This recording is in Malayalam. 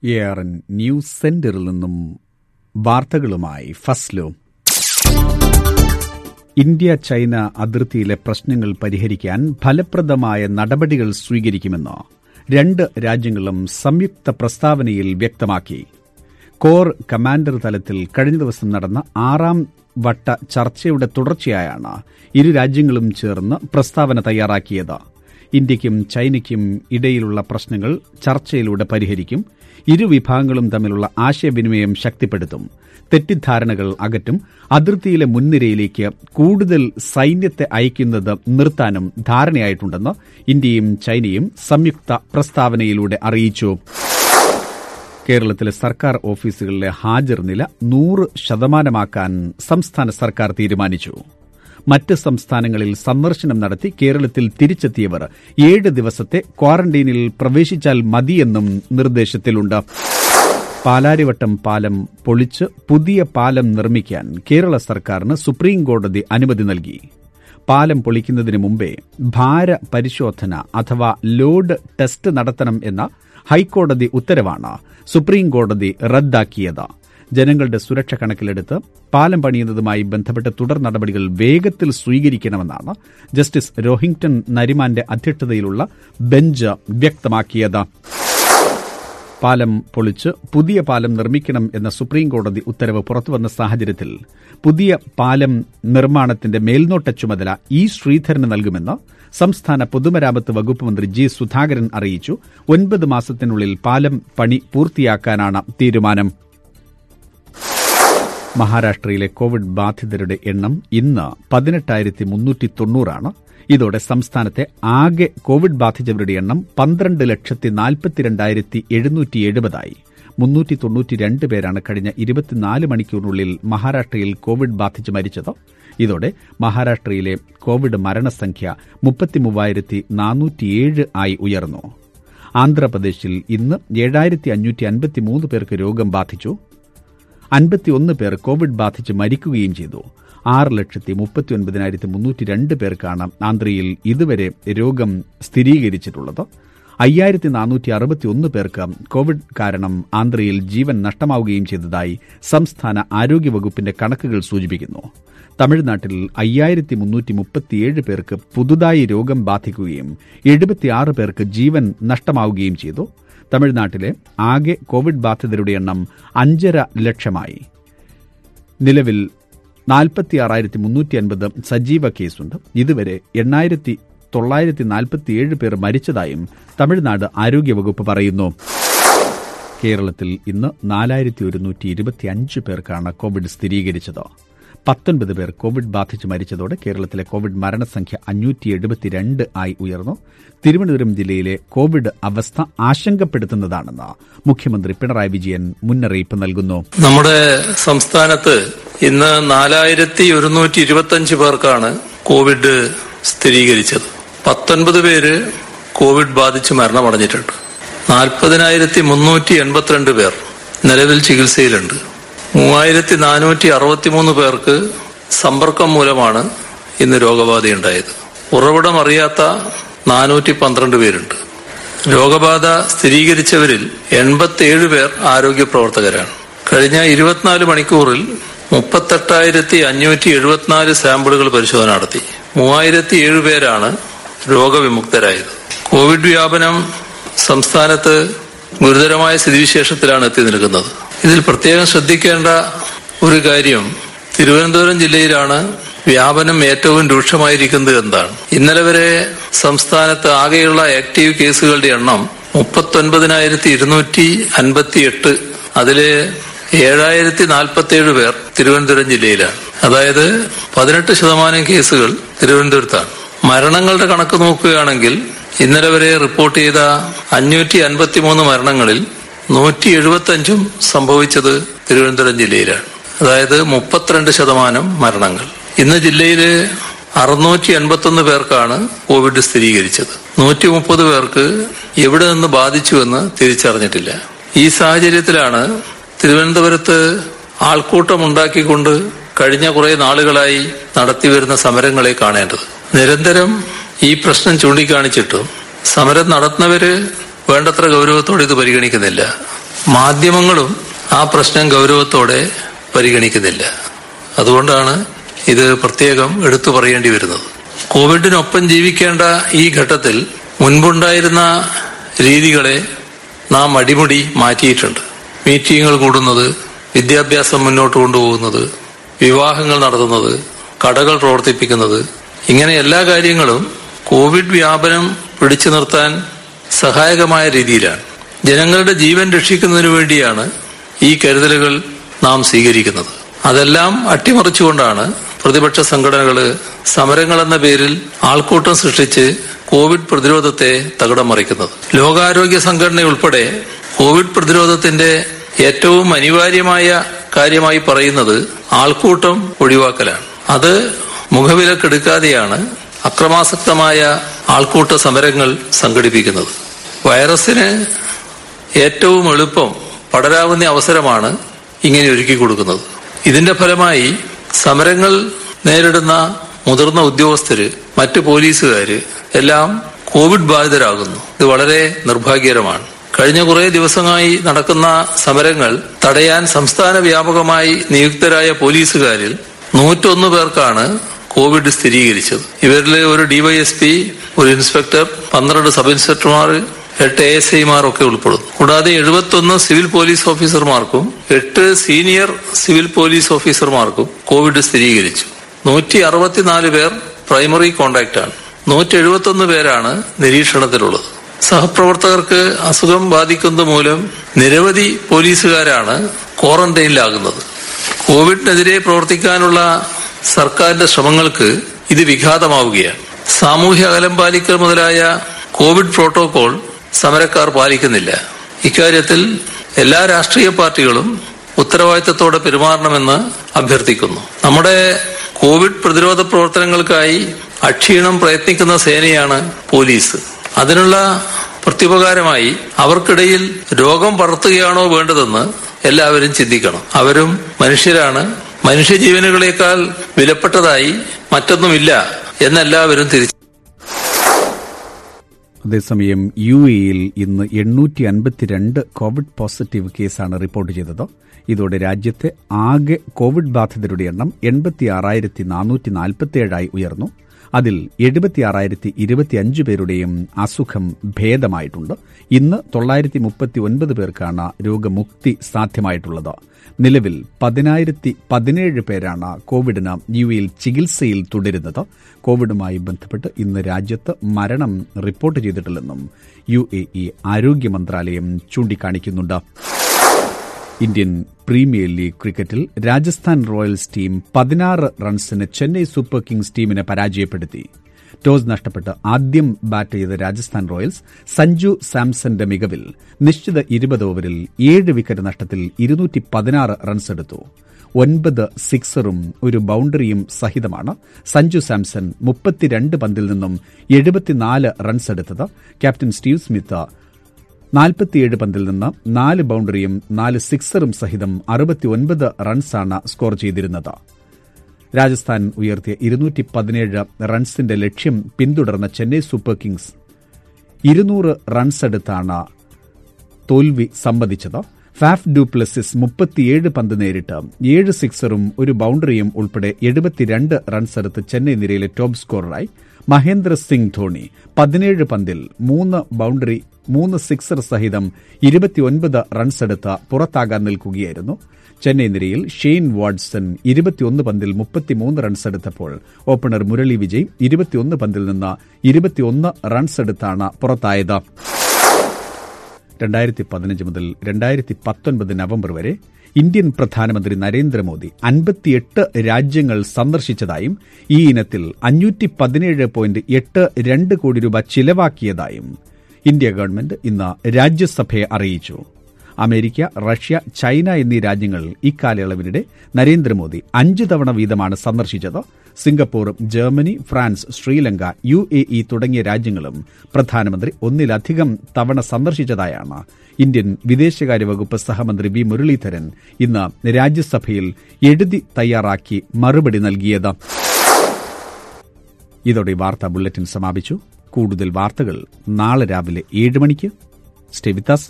എ ആർ എൻ ന്യൂസ് സെന്ററിൽ നിന്നും വാർത്തകളുമായി ഫസ്ലോ ഇന്ത്യ ചൈന അതിർത്തിയിലെ പ്രശ്നങ്ങൾ പരിഹരിക്കാൻ ഫലപ്രദമായ നടപടികൾ സ്വീകരിക്കുമെന്ന് രണ്ട് രാജ്യങ്ങളും സംയുക്ത പ്രസ്താവനയിൽ വ്യക്തമാക്കി കോർ കമാൻഡർ തലത്തിൽ കഴിഞ്ഞ ദിവസം നടന്ന ആറാം വട്ട ചർച്ചയുടെ തുടർച്ചയായാണ് ഇരു രാജ്യങ്ങളും ചേർന്ന് പ്രസ്താവന തയ്യാറാക്കിയത് ഇന്ത്യയ്ക്കും ചൈനയ്ക്കും ഇടയിലുള്ള പ്രശ്നങ്ങൾ ചർച്ചയിലൂടെ പരിഹരിക്കും ഇരു വിഭാഗങ്ങളും തമ്മിലുള്ള ആശയവിനിമയം ശക്തിപ്പെടുത്തും തെറ്റിദ്ധാരണകൾ അകറ്റും അതിർത്തിയിലെ മുൻനിരയിലേക്ക് കൂടുതൽ സൈന്യത്തെ അയക്കുന്നത് നിർത്താനും ധാരണയായിട്ടുണ്ടെന്ന് ഇന്ത്യയും ചൈനയും സംയുക്ത പ്രസ്താവനയിലൂടെ അറിയിച്ചു കേരളത്തിലെ സർക്കാർ ഓഫീസുകളിലെ ഹാജർ നില നൂറ് ശതമാനമാക്കാൻ സംസ്ഥാന സർക്കാർ തീരുമാനിച്ചു മറ്റ് സംസ്ഥാനങ്ങളിൽ സന്ദർശനം നടത്തി കേരളത്തിൽ തിരിച്ചെത്തിയവർ ഏഴ് ദിവസത്തെ ക്വാറന്റൈനിൽ പ്രവേശിച്ചാൽ മതിയെന്നും നിർദ്ദേശത്തിലുണ്ട് പാലാരിവട്ടം പാലം പൊളിച്ച് പുതിയ പാലം നിർമ്മിക്കാൻ കേരള സർക്കാരിന് സുപ്രീം കോടതി അനുമതി നൽകി പാലം പൊളിക്കുന്നതിന് മുമ്പേ ഭാര പരിശോധന അഥവാ ലോഡ് ടെസ്റ്റ് നടത്തണം എന്ന ഹൈക്കോടതി ഉത്തരവാണ് സുപ്രീം കോടതി റദ്ദാക്കിയത് ജനങ്ങളുടെ സുരക്ഷ കണക്കിലെടുത്ത് പാലം പണിയുന്നതുമായി ബന്ധപ്പെട്ട തുടർ നടപടികൾ വേഗത്തിൽ സ്വീകരിക്കണമെന്നാണ് ജസ്റ്റിസ് രോഹിംഗ്ടൺ നരിമാന്റെ അധ്യക്ഷതയിലുള്ള ബെഞ്ച് വ്യക്തമാക്കിയത് പാലം പൊളിച്ച് പുതിയ പാലം നിർമ്മിക്കണം എന്ന സുപ്രീം കോടതി ഉത്തരവ് പുറത്തുവന്ന സാഹചര്യത്തിൽ പുതിയ പാലം നിർമ്മാണത്തിന്റെ മേൽനോട്ട ചുമതല ഇ ശ്രീധരന് നൽകുമെന്ന് സംസ്ഥാന പൊതുമരാമത്ത് വകുപ്പ് മന്ത്രി ജി സുധാകരൻ അറിയിച്ചു ഒൻപത് മാസത്തിനുള്ളിൽ പാലം പണി പൂർത്തിയാക്കാനാണ് തീരുമാനം മഹാരാഷ്ട്രയിലെ കോവിഡ് ബാധിതരുടെ എണ്ണം ഇന്ന് പതിനെട്ടായിരത്തി മുന്നൂറ്റി തൊണ്ണൂറാണ് ഇതോടെ സംസ്ഥാനത്തെ ആകെ കോവിഡ് ബാധിച്ചവരുടെ എണ്ണം പന്ത്രണ്ട് ലക്ഷത്തി നാൽപ്പത്തിരണ്ടായിരത്തി എഴുന്നൂറ്റി എഴുപതായി മുന്നൂറ്റി തൊണ്ണൂറ്റിരണ്ട് പേരാണ് കഴിഞ്ഞ ഇരുപത്തിനാല് മണിക്കൂറിനുള്ളിൽ മഹാരാഷ്ട്രയിൽ കോവിഡ് ബാധിച്ച് മരിച്ചത് ഇതോടെ മഹാരാഷ്ട്രയിലെ കോവിഡ് മരണസംഖ്യ മുപ്പത്തിമൂവായിരത്തി നാനൂറ്റിയേഴ് ആയി ഉയർന്നു ആന്ധ്രാപ്രദേശിൽ ഇന്ന് ഏഴായിരത്തി അഞ്ഞൂറ്റി അൻപത്തിമൂന്ന് പേർക്ക് രോഗം ബാധിച്ചു അൻപത്തിയൊന്ന് പേർ കോവിഡ് ബാധിച്ച് മരിക്കുകയും ചെയ്തു ആറ് ലക്ഷത്തി മുപ്പത്തിയൊൻപതിനായിരത്തി മുന്നൂറ്റി രണ്ട് പേർക്കാണ് ആന്ധ്രയിൽ ഇതുവരെ രോഗം സ്ഥിരീകരിച്ചിട്ടുള്ളത് അയ്യായിരത്തി നാനൂറ്റി അറുപത്തിയൊന്ന് പേർക്ക് കോവിഡ് കാരണം ആന്ധ്രയിൽ ജീവൻ നഷ്ടമാവുകയും ചെയ്തതായി സംസ്ഥാന ആരോഗ്യവകുപ്പിന്റെ കണക്കുകൾ സൂചിപ്പിക്കുന്നു തമിഴ്നാട്ടിൽ അയ്യായിരത്തി മുന്നൂറ്റി മുപ്പത്തിയേഴ് പേർക്ക് പുതുതായി രോഗം ബാധിക്കുകയും എഴുപത്തിയാറ് പേർക്ക് ജീവൻ നഷ്ടമാവുകയും ചെയ്തു തമിഴ്നാട്ടിലെ ആകെ കോവിഡ് ബാധിതരുടെ എണ്ണം അഞ്ചര ലക്ഷമായി നിലവിൽ നാൽപ്പത്തിയാറായിരത്തി മുന്നൂറ്റി അൻപത് സജീവ കേസുണ്ട് ഇതുവരെ എണ്ണായിരത്തി തൊള്ളായിരത്തി നാൽപ്പത്തിയേഴ് പേർ മരിച്ചതായും തമിഴ്നാട് ആരോഗ്യവകുപ്പ് പറയുന്നു കേരളത്തിൽ ഇന്ന് നാലായിരത്തി ഒരുന്നൂറ്റി ഇരുപത്തിയഞ്ച് പേർക്കാണ് കോവിഡ് സ്ഥിരീകരിച്ചത് പത്തൊൻപത് പേർ കോവിഡ് ബാധിച്ച് മരിച്ചതോടെ കേരളത്തിലെ കോവിഡ് മരണസംഖ്യ അഞ്ഞൂറ്റി എഴുപത്തിരണ്ട് ആയി ഉയർന്നു തിരുവനന്തപുരം ജില്ലയിലെ കോവിഡ് അവസ്ഥ ആശങ്കപ്പെടുത്തുന്നതാണെന്ന് മുഖ്യമന്ത്രി പിണറായി വിജയൻ മുന്നറിയിപ്പ് നൽകുന്നു നമ്മുടെ സംസ്ഥാനത്ത് ഇന്ന് നാലായിരത്തി ഒരുന്നൂറ്റി ഇരുപത്തിയഞ്ച് പേർക്കാണ് കോവിഡ് സ്ഥിരീകരിച്ചത് പത്തൊൻപത് പേര് കോവിഡ് ബാധിച്ച് മരണമടഞ്ഞിട്ടുണ്ട് നാൽപ്പതിനായിരത്തി മുന്നൂറ്റി എൺപത്തിരണ്ട് പേർ നിലവിൽ ചികിത്സയിലുണ്ട് മൂവായിരത്തി നാനൂറ്റി അറുപത്തിമൂന്ന് പേർക്ക് സമ്പർക്കം മൂലമാണ് ഇന്ന് രോഗബാധയുണ്ടായത് ഉറവിടം അറിയാത്ത നാനൂറ്റി പന്ത്രണ്ട് പേരുണ്ട് രോഗബാധ സ്ഥിരീകരിച്ചവരിൽ എൺപത്തിയേഴ് പേർ ആരോഗ്യ പ്രവർത്തകരാണ് കഴിഞ്ഞ ഇരുപത്തിനാല് മണിക്കൂറിൽ മുപ്പത്തെട്ടായിരത്തി അഞ്ഞൂറ്റി എഴുപത്തിനാല് സാമ്പിളുകൾ പരിശോധന നടത്തി മൂവായിരത്തി ഏഴ് പേരാണ് രോഗവിമുക്തരായത് കോവിഡ് വ്യാപനം സംസ്ഥാനത്ത് ഗുരുതരമായ സ്ഥിതിവിശേഷത്തിലാണ് എത്തി നിൽക്കുന്നത് ഇതിൽ പ്രത്യേകം ശ്രദ്ധിക്കേണ്ട ഒരു കാര്യം തിരുവനന്തപുരം ജില്ലയിലാണ് വ്യാപനം ഏറ്റവും രൂക്ഷമായിരിക്കുന്നത് എന്താണ് ഇന്നലെ വരെ സംസ്ഥാനത്ത് ആകെയുള്ള ആക്റ്റീവ് കേസുകളുടെ എണ്ണം മുപ്പത്തൊൻപതിനായിരത്തി ഇരുന്നൂറ്റി അൻപത്തി എട്ട് അതില് ഏഴായിരത്തി നാൽപ്പത്തി ഏഴ് പേർ തിരുവനന്തപുരം ജില്ലയിലാണ് അതായത് പതിനെട്ട് ശതമാനം കേസുകൾ തിരുവനന്തപുരത്താണ് മരണങ്ങളുടെ കണക്ക് നോക്കുകയാണെങ്കിൽ ഇന്നലെ വരെ റിപ്പോർട്ട് ചെയ്ത അഞ്ഞൂറ്റി അൻപത്തിമൂന്ന് മരണങ്ങളിൽ നൂറ്റി എഴുപത്തി അഞ്ചും സംഭവിച്ചത് തിരുവനന്തപുരം ജില്ലയിലാണ് അതായത് മുപ്പത്തിരണ്ട് ശതമാനം മരണങ്ങൾ ഇന്ന് ജില്ലയില് അറുന്നൂറ്റി എൺപത്തൊന്ന് പേർക്കാണ് കോവിഡ് സ്ഥിരീകരിച്ചത് നൂറ്റി മുപ്പത് പേർക്ക് എവിടെ നിന്ന് ബാധിച്ചുവെന്ന് തിരിച്ചറിഞ്ഞിട്ടില്ല ഈ സാഹചര്യത്തിലാണ് തിരുവനന്തപുരത്ത് ആൾക്കൂട്ടം ഉണ്ടാക്കിക്കൊണ്ട് കഴിഞ്ഞ കുറെ നാളുകളായി നടത്തിവരുന്ന സമരങ്ങളെ കാണേണ്ടത് നിരന്തരം ഈ പ്രശ്നം ചൂണ്ടിക്കാണിച്ചിട്ടും സമരം നടത്തുന്നവര് വേണ്ടത്ര ഗൗരവത്തോടെ ഇത് പരിഗണിക്കുന്നില്ല മാധ്യമങ്ങളും ആ പ്രശ്നം ഗൗരവത്തോടെ പരിഗണിക്കുന്നില്ല അതുകൊണ്ടാണ് ഇത് പ്രത്യേകം എടുത്തു പറയേണ്ടി വരുന്നത് കോവിഡിനൊപ്പം ജീവിക്കേണ്ട ഈ ഘട്ടത്തിൽ മുൻപുണ്ടായിരുന്ന രീതികളെ നാം അടിമുടി മാറ്റിയിട്ടുണ്ട് മീറ്റിങ്ങുകൾ കൂടുന്നത് വിദ്യാഭ്യാസം മുന്നോട്ട് കൊണ്ടുപോകുന്നത് വിവാഹങ്ങൾ നടത്തുന്നത് കടകൾ പ്രവർത്തിപ്പിക്കുന്നത് ഇങ്ങനെ എല്ലാ കാര്യങ്ങളും കോവിഡ് വ്യാപനം പിടിച്ചു നിർത്താൻ സഹായകമായ രീതിയിലാണ് ജനങ്ങളുടെ ജീവൻ രക്ഷിക്കുന്നതിനു വേണ്ടിയാണ് ഈ കരുതലുകൾ നാം സ്വീകരിക്കുന്നത് അതെല്ലാം അട്ടിമറിച്ചുകൊണ്ടാണ് പ്രതിപക്ഷ സംഘടനകള് സമരങ്ങൾ എന്ന പേരിൽ ആൾക്കൂട്ടം സൃഷ്ടിച്ച് കോവിഡ് പ്രതിരോധത്തെ തകിടം മറിക്കുന്നത് ലോകാരോഗ്യ സംഘടന ഉൾപ്പെടെ കോവിഡ് പ്രതിരോധത്തിന്റെ ഏറ്റവും അനിവാര്യമായ കാര്യമായി പറയുന്നത് ആൾക്കൂട്ടം ഒഴിവാക്കലാണ് അത് മുഖവിലക്കെടുക്കാതെയാണ് അക്രമാസക്തമായ ആൾക്കൂട്ട സമരങ്ങൾ സംഘടിപ്പിക്കുന്നത് വൈറസിന് ഏറ്റവും എളുപ്പം പടരാവുന്ന അവസരമാണ് ഇങ്ങനെ ഒരുക്കി കൊടുക്കുന്നത് ഇതിന്റെ ഫലമായി സമരങ്ങൾ നേരിടുന്ന മുതിർന്ന ഉദ്യോഗസ്ഥര് മറ്റ് പോലീസുകാര് എല്ലാം കോവിഡ് ബാധിതരാകുന്നു ഇത് വളരെ നിർഭാഗ്യകരമാണ് കഴിഞ്ഞ കുറേ ദിവസമായി നടക്കുന്ന സമരങ്ങൾ തടയാൻ സംസ്ഥാന വ്യാപകമായി നിയുക്തരായ പോലീസുകാരിൽ നൂറ്റൊന്ന് പേർക്കാണ് കോവിഡ് സ്ഥിരീകരിച്ചത് ഇവരിൽ ഒരു ഡിവൈഎസ്പി ഒരു ഇൻസ്പെക്ടർ പന്ത്രണ്ട് സബ് ഇൻസ്പെക്ടർമാർ എട്ട് എ എസ് ഐമാർ ഒക്കെ ഉൾപ്പെടുന്നു കൂടാതെ എഴുപത്തൊന്ന് സിവിൽ പോലീസ് ഓഫീസർമാർക്കും എട്ട് സീനിയർ സിവിൽ പോലീസ് ഓഫീസർമാർക്കും കോവിഡ് സ്ഥിരീകരിച്ചു നൂറ്റി അറുപത്തിനാല് പേർ പ്രൈമറി കോണ്ടാക്ട് ആണ് നൂറ്റി എഴുപത്തൊന്ന് പേരാണ് നിരീക്ഷണത്തിലുള്ളത് സഹപ്രവർത്തകർക്ക് അസുഖം ബാധിക്കുന്നത് മൂലം നിരവധി പോലീസുകാരാണ് ക്വാറന്റൈനിലാകുന്നത് കോവിഡിനെതിരെ പ്രവർത്തിക്കാനുള്ള സർക്കാരിന്റെ ശ്രമങ്ങൾക്ക് ഇത് വിഘാതമാവുകയാണ് സാമൂഹ്യ അകലം പാലിക്കൽ മുതലായ കോവിഡ് പ്രോട്ടോകോൾ സമരക്കാർ പാലിക്കുന്നില്ല ഇക്കാര്യത്തിൽ എല്ലാ രാഷ്ട്രീയ പാർട്ടികളും ഉത്തരവാദിത്തത്തോടെ പെരുമാറണമെന്ന് അഭ്യർത്ഥിക്കുന്നു നമ്മുടെ കോവിഡ് പ്രതിരോധ പ്രവർത്തനങ്ങൾക്കായി അക്ഷീണം പ്രയത്നിക്കുന്ന സേനയാണ് പോലീസ് അതിനുള്ള പ്രത്യുപകാരമായി അവർക്കിടയിൽ രോഗം പടർത്തുകയാണോ വേണ്ടതെന്ന് എല്ലാവരും ചിന്തിക്കണം അവരും മനുഷ്യരാണ് മനുഷ്യജീവനുകളേക്കാൾ വിലപ്പെട്ടതായി മറ്റൊന്നുമില്ല എന്നെല്ലാവരും തിരിച്ചു അതേസമയം യു എയിൽ ഇന്ന് എണ്ണൂറ്റി അൻപത്തിരണ്ട് കോവിഡ് പോസിറ്റീവ് കേസാണ് റിപ്പോർട്ട് ചെയ്തത് ഇതോടെ രാജ്യത്തെ ആകെ കോവിഡ് ബാധിതരുടെ എണ്ണം എൺപത്തിയാറായിരത്തി നാനൂറ്റി നാൽപ്പത്തിയേഴായി ഉയർന്നു അതിൽ എഴുപത്തിയാറായിരത്തി ഇരുപത്തിയഞ്ച് പേരുടെയും അസുഖം ഭേദമായിട്ടുണ്ട് ഇന്ന് തൊള്ളായിരത്തി മുപ്പത്തി ഒൻപത് പേർക്കാണ് രോഗമുക്തി സാധ്യമായിട്ടുള്ളത് നിലവിൽ പതിനായിരത്തി പതിനേഴ് പേരാണ് കോവിഡിന് യു എയിൽ ചികിത്സയിൽ തുടരുന്നത് കോവിഡുമായി ബന്ധപ്പെട്ട് ഇന്ന് രാജ്യത്ത് മരണം റിപ്പോർട്ട് ചെയ്തിട്ടില്ലെന്നും യു എ ഇ ആരോഗ്യ മന്ത്രാലയം ചൂണ്ടിക്കാണിക്കുന്നുണ്ട് ഇന്ത്യൻ പ്രീമിയർ ലീഗ് ക്രിക്കറ്റിൽ രാജസ്ഥാൻ റോയൽസ് ടീം പതിനാറ് റൺസിന് ചെന്നൈ സൂപ്പർ കിങ്സ് ടീമിനെ പരാജയപ്പെടുത്തി ടോസ് നഷ്ടപ്പെട്ട് ആദ്യം ബാറ്റ് ചെയ്ത രാജസ്ഥാൻ റോയൽസ് സഞ്ജു സാംസന്റെ മികവിൽ നിശ്ചിത ഇരുപത് ഓവറിൽ ഏഴ് വിക്കറ്റ് നഷ്ടത്തിൽ ഇരുന്നൂറ്റി പതിനാറ് റൺസെടുത്തു ഒൻപത് സിക്സറും ഒരു ബൌണ്ടറിയും സഹിതമാണ് സഞ്ജു സാംസൺ മുപ്പത്തിരണ്ട് പന്തിൽ നിന്നും എഴുപത്തിനാല് റൺസെടുത്തത് ക്യാപ്റ്റൻ സ്റ്റീവ് സ്മിത്ത് നാൽപ്പത്തിയേഴ് പന്തിൽ നിന്ന് നാല് ബൌണ്ടറിയും നാല് സിക്സറും സഹിതം അറുപത്തിയൊൻപത് റൺസാണ് സ്കോർ ചെയ്തിരുന്നത് രാജസ്ഥാൻ ഉയർത്തിയ ഇരുന്നൂറ്റി പതിനേഴ് റൺസിന്റെ ലക്ഷ്യം പിന്തുടർന്ന ചെന്നൈ സൂപ്പർ കിങ്സ് ഇരുന്നൂറ് റൺസെടുത്താണ് തോൽവി സമ്മതിച്ചത് ഫാഫ് ഡുപ്ലസിസ് മുപ്പത്തിയേഴ് പന്ത് നേരിട്ട് ഏഴ് സിക്സറും ഒരു ബൌണ്ടറിയും ഉൾപ്പെടെ എഴുപത്തിരണ്ട് റൺസെടുത്ത് ചെന്നൈ നിരയിലെ ടോപ്പ് സ്കോററായി മഹേന്ദ്ര സിംഗ് ധോണി പതിനേഴ് പന്തിൽ മൂന്ന് ബൌണ്ടറി മൂന്ന് സിക്സർ സഹിതം ഇരുപത്തിയൊൻപത് റൺസെടുത്ത് പുറത്താകാൻ നിൽക്കുകയായിരുന്നു ചെന്നൈ നിരയിൽ ഷെയ്ൻ വാട്സൺ ഇരുപത്തിയൊന്ന് പന്തിൽ മുപ്പത്തിമൂന്ന് റൺസെടുത്തപ്പോൾ ഓപ്പണർ മുരളി വിജയ് ഇരുപത്തിയൊന്ന് പന്തിൽ നിന്ന് ഇരുപത്തിയൊന്ന് റൺസെടുത്താണ് പുറത്തായത് രണ്ടായിരത്തി പതിനഞ്ച് മുതൽ രണ്ടായിരത്തി പത്തൊൻപത് നവംബർ വരെ ഇന്ത്യൻ പ്രധാനമന്ത്രി നരേന്ദ്രമോദി അൻപത്തിയെട്ട് രാജ്യങ്ങൾ സന്ദർശിച്ചതായും ഈ ഇനത്തിൽ അഞ്ഞൂറ്റി പതിനേഴ് പോയിന്റ് എട്ട് രണ്ട് കോടി രൂപ ചിലവാക്കിയതായും ഇന്ത്യ ഗവൺമെന്റ് ഇന്ന് രാജ്യസഭയെ അറിയിച്ചു അമേരിക്ക റഷ്യ ചൈന എന്നീ രാജ്യങ്ങൾ ഇക്കാലയളവിനിടെ നരേന്ദ്രമോദി അഞ്ച് തവണ വീതമാണ് സന്ദർശിച്ചത് Singapore Germany France Sri Lanka U A E തുടങ്ങിയ രാജ്യങ്ങളും പ്രധാനമന്ത്രി ഒന്നിലധികം തവണ സന്ദർശിച്ചതായാണ് ഇന്ത്യൻ വിദേശകാര്യ വകുപ്പ് സഹമന്ത്രി വി മുരളീധരൻ ഇന്ന് രാജ്യസഭയിൽ എഴുതി തയ്യാറാക്കി മറുപടി നൽകിയത് ഇതോടെ വാർത്താ ബുള്ളറ്റിൻ സമാപിച്ചു കൂടുതൽ വാർത്തകൾ നാളെ രാവിലെ ഏഴ് മണിക്ക് സ്റ്റേ വിത്ത് us.